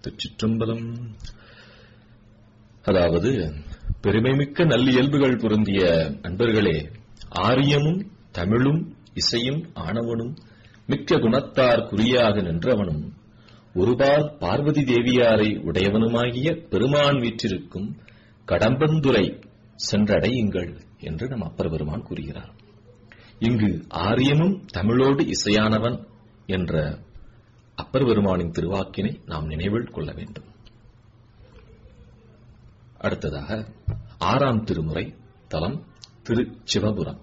திருச்சிற்றம்பலம் அதாவது பெருமைமிக்க நல்லியல்புகள் பொருந்திய அன்பர்களே ஆரியமும் தமிழும் இசையும் ஆணவனும் மிக்க குணத்தார் குறியாக நின்றவனும் ஒருபால் பார்வதி தேவியாரை உடையவனுமாகிய பெருமான் வீற்றிருக்கும் கடம்பந்துரை சென்றடையுங்கள் என்று நம் அப்பர் பெருமான் கூறுகிறார் இங்கு ஆரியமும் தமிழோடு இசையானவன் என்ற அப்பர் பெருமானின் திருவாக்கினை நாம் நினைவில் கொள்ள வேண்டும் அடுத்ததாக ஆறாம் திருமுறை தலம் திரு சிவபுரம்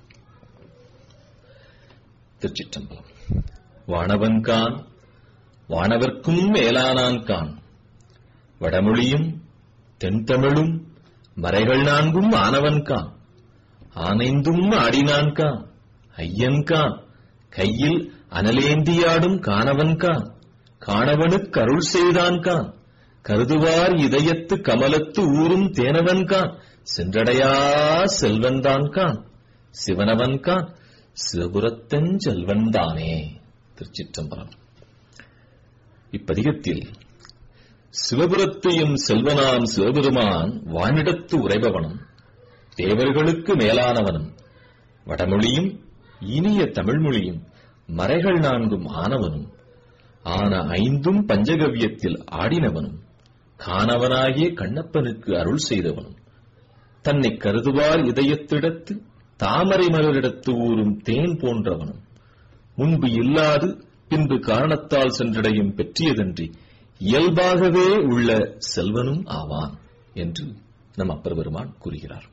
திருச்சிற்றம்பலம் வானவன்கான் வானவர்க்கும் மேலானான்கான் வடமொழியும் தென்தமிழும் மறைகள் நான்கும் ஆனவன்கான் ஆனைந்தும் ஆடினான்கான் ஐயன்கான் கையில் அனலேந்தியாடும் காணவன்கான் காணவனுக்கு அருள் செய்தான்கான் கருதுவார் இதயத்து கமலத்து ஊரும் தேனவன்கான் சென்றடையா செல்வன்தான்கான் சிவனவன்கான் சிவபுரத்தன் செல்வன்தானே திருச்சிற்றம்பலம் இப்பதிகத்தில் சிவபுரத்தையும் செல்வனாம் சிவபெருமான் வானிடத்து உரைபவனும் தேவர்களுக்கு மேலானவனும் வடமொழியும் இனிய தமிழ்மொழியும் மறைகள் நான்கும் ஆனவனும் ஆன ஐந்தும் பஞ்சகவ்யத்தில் ஆடினவனும் காணவனாகிய கண்ணப்பனுக்கு அருள் செய்தவனும் தன்னை கருதுவார் இதயத்திடத்து தாமரை மலரிடத்து ஊறும் தேன் போன்றவனும் முன்பு இல்லாது பின்பு காரணத்தால் சென்றடையும் பெற்றியதன்றி இயல்பாகவே உள்ள செல்வனும் ஆவான் என்று நம் அப்பர் பெருமான் கூறுகிறார்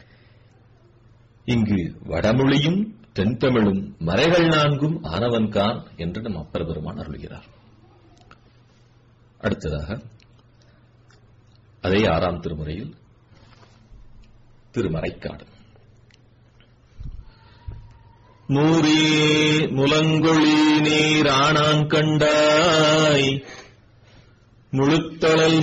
இங்கு வடமொழியும் தென்தமிழும் மறைகள் நான்கும் ஆனவன்கான் என்று நம் அப்பர் பெருமான் அருள்கிறார் அடுத்ததாக அதே ஆறாம் திருமுறையில் திருமறைக்காடு மூரே முலங்கொழி நீர் ஆனான் கண்டாய் முழுத்தளல்